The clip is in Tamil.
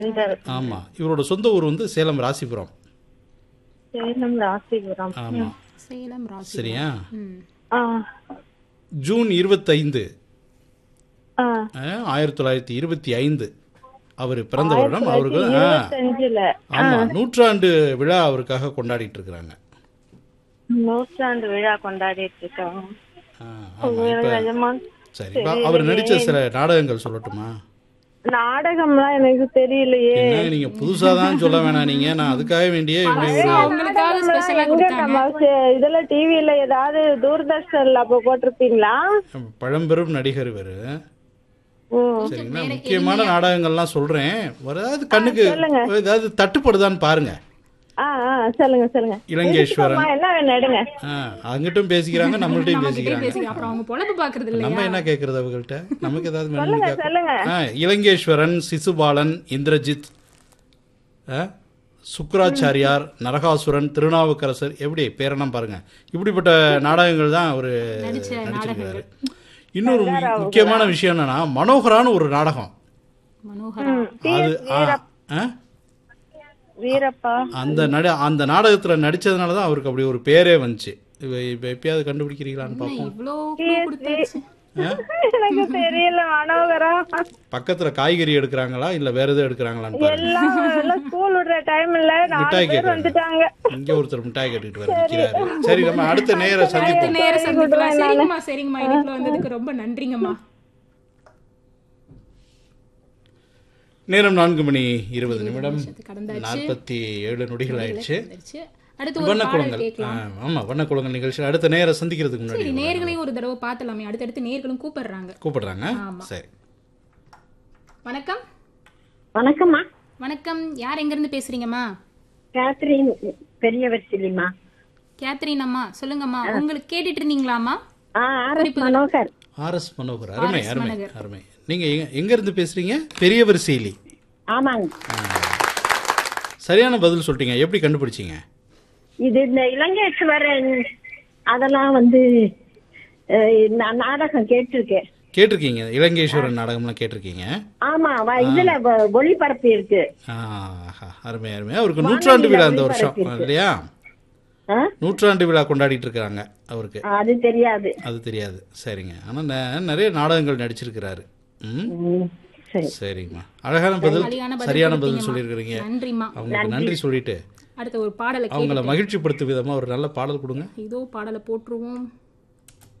சென்டர் ஆமா இவரோட சொந்த ஊர் வந்து சேலம் ராசிபுரம் சேலம் ராசிபுரம் ஆமா சேலம் ராசி சரியா ம் ஆ ஜூன் இருபத்தைந்து ஆ ஆயிரத்தி தொள்ளாயிரத்தி இருபத்தி ஐந்து அவர் பிறந்த வருடம் அவருக்கு ஆ, இருபத்தஞ்சுல ஆமா நூற்றாண்டு விழா அவருக்காக கொண்டாடிட்டு இருக்கிறாங்க நூற்றாண்டு விழா கொண்டாடிட்டு இருக்காங்க ஆ, ஆமா இப்ப நிஜமா சரி இப்ப அவர் நடிச்ச சில நாடகங்கள் சொல்லட்டுமா நாடகம்லாம் எனக்கு தெரியலையே என்ன நீங்க புதுசா தான் சொல்ல வேணாம் நீங்க நான் அதுக்காக வேண்டிய இப்படி ஒரு உங்களுக்காக ஸ்பெஷலா எங்க நம்ம சே- இதுல டிவில ஏதாவது தூர்தர்ஷன்ல அப்ப போட்டிருப்பீங்களா பழம்பெரும் நடிகர் இவரு ம். சரிங்களா முக்கியமான நாடகங்கள்லாம் சொல்றேன் வராது கண்ணுக்கு ஏதாவது தட்டுப்படுதான்னு பாருங்க ஆ ஆ சொல்லுங்க சொல்லுங்க இலங்கேஸ்வரன் அம்மா, என்ன வேணும் எடுங்க ஆ, அங்கிட்டும் பேசிக்கிறாங்க நம்மள்ட்டையும் பேசிக்கிறாங்க பேசி அப்புறம் அவங்க பொழப்பு பாக்குறது இல்லையா நம்ம என்ன கேட்கறது அவங்கள்ட்ட நமக்கு ஏதாவது வேணும்னு கேட்க- சொல்லுங்க ஆ, இலங்கேஸ்வரன் சிசுபாலன் இந்திரஜித் ஆ, சுக்ராச்சாரியார் நரகாசுரன் திருநாவுக்கரசர் எப்படி பேரெல்லாம் பாருங்க இப்படிப்பட்ட நாடகங்கள் தான் அவர் நடிச்சிருக்காரு இன்னொரு மு- முக்கியமான விஷயம் என்னன்னா மனோகரான ஒரு நாடகம் மனோகரா அது ஆ, ஆ? வீரப்பா அந்த நட அந்த நாடகத்துல நடிச்சதுனால தான் அவருக்கு அப்படி ஒரு பேரே வந்துச்சு இப்ப இப்ப எப்பயாவது கண்டுபிடிக்கிறீங்களான்னு பார்ப்போம் இவ்வளோ clue கொடுத்தாச்சு எனக்கு தெரியல மனோகரா பக்கத்துல காய்கறி எடுக்கிறாங்களா இல்ல வேற எதுவும் எடுக்கிறாங்களான்னு பாருங்க எல்லாம் எல்லாம் ஸ்கூல் விடுற டைம்ல நாலு மிட்டாய் பேர் கேட்கறாங்க வந்துட்டாங்க இங்க ஒருத்தர் மிட்டாய் கேட்டுட்டு வர நிக்கிறாரு சரி நம்ம அடுத்த நேர சந்திப்போம் நேரம் சந்திக்கலாம் சரிங்கம்மா சரிங்கம்மா இனிப்புல வந்ததுக்கு ரொம்ப நன்றிங்கம்மா நேரம் நான்கு மணி இருபது நிமிடம் கடந்தாச்சு நாற்பத்தி ஏழு நொடிகள் ஆயிடுச்சு வந்துருச்சு. அடுத்து ஒரு பாடல் வண்ணக்குளங்கள் கேட்கலாம் ஆ, ஆமா வண்ணக்குளங்கள் நிகழ்ச்சியில் அடுத்த நேரம் சந்திக்கிறதுக்கு முன்னாடி சரி நேர்களையும் ஒரு தடவை பார்த்தலாமே அடுத்தடுத்து நேர்களும் கூப்பிடுறாங்க கூப்பிடுறாங்க சரி வணக்கம் வணக்கம்மா வணக்கம் யார் எங்க இருந்து பேசுறீங்கம்மா கேத்ரின் பெரியவர் சிலிமா கேத்ரின் அம்மா சொல்லுங்கம்மா உங்களுக்கு கேட்டுட்டு இருந்தீங்களாம்மா ஆ R S Manohar R S Manohar அருமை அருமை அருமை நீங்க எங்க- எங்க இருந்து பேசுறீங்க பெரியவர் சீலி ஆமாங்க சரியான பதில் சொல்லிட்டீங்க எப்படி கண்டுபிடிச்சீங்க இது இந்த இலங்கேஸ்வரன் அதெல்லாம் வந்து அஹ், நான் நாடகம் கேட்டிருக்கேன் கேட்டிருக்கீங்க இலங்கேஸ்வரன் நாடகம்லாம் கேட்டிருக்கீங்க ஆமா வ- இதுல வ- ஒளிபரப்பு இருக்கு ஆஹா, அருமை அருமை அவருக்கு நூற்றாண்டு விழா இந்த வருஷம் இல்லையா ஆ? நூற்றாண்டு விழா கொண்டாடிட்டு இருக்காங்க அவருக்கு அது தெரியாது அது தெரியாது சரிங்க ஆனா ந- நிறைய நாடகங்கள் நடிச்சிருக்கிறாரு ம் ம், சரி சரிங்கம்மா அழகான பதில் சரியான பதில் சரியான பதில் கொடுத்தீங்கம்மா. சொல்லியிருக்கிறீங்க நன்றிம்மா அவங்களுக்கு நன்றி சொல்லிட்டு அடுத்த ஒரு பாடலை அவங்கள மகிழ்ச்சிப்படுத்தும் விதமா ஒரு நல்ல பாடல் கொடுங்க இதோ பாடலை போட்டுருவோம்